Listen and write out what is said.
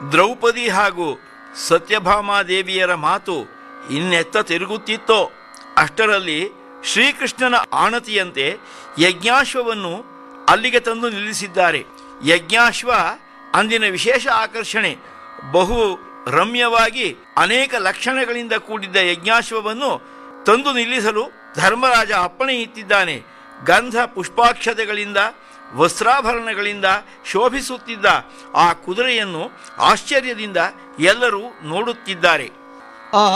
ದ್ರೌಪದಿ ಹಾಗೂ ಸತ್ಯಭಾಮಾದೇವಿಯರ ಮಾತು ಇನ್ನೆತ್ತ ತಿರುಗುತ್ತಿತ್ತೋ ಅಷ್ಟರಲ್ಲಿ ಶ್ರೀಕೃಷ್ಣನ ಆಣತಿಯಂತೆ ಯಜ್ಞಾಶ್ವವನ್ನು ಅಲ್ಲಿಗೆ ತಂದು ನಿಲ್ಲಿಸಿದ್ದಾರೆ ಯಜ್ಞಾಶ್ವ ಅಂದಿನ ವಿಶೇಷ ಆಕರ್ಷಣೆ ಬಹು ರಮ್ಯವಾಗಿ ಅನೇಕ ಲಕ್ಷಣಗಳಿಂದ ಕೂಡಿದ್ದ ಯಜ್ಞಾಶ್ವವನ್ನು ತಂದು ನಿಲ್ಲಿಸಲು ಧರ್ಮರಾಜ ಅಪ್ಪಣೆ ಇತ್ತಿದ್ದಾನೆ ಗಂಧ ಪುಷ್ಪಾಕ್ಷತೆಗಳಿಂದ ವಸ್ತ್ರಾಭರಣಗಳಿಂದ ಶೋಭಿಸುತ್ತಿದ್ದ ಆ ಕುದುರೆಯನ್ನು ಆಶ್ಚರ್ಯದಿಂದ ಎಲ್ಲರೂ ನೋಡುತ್ತಿದ್ದಾರೆ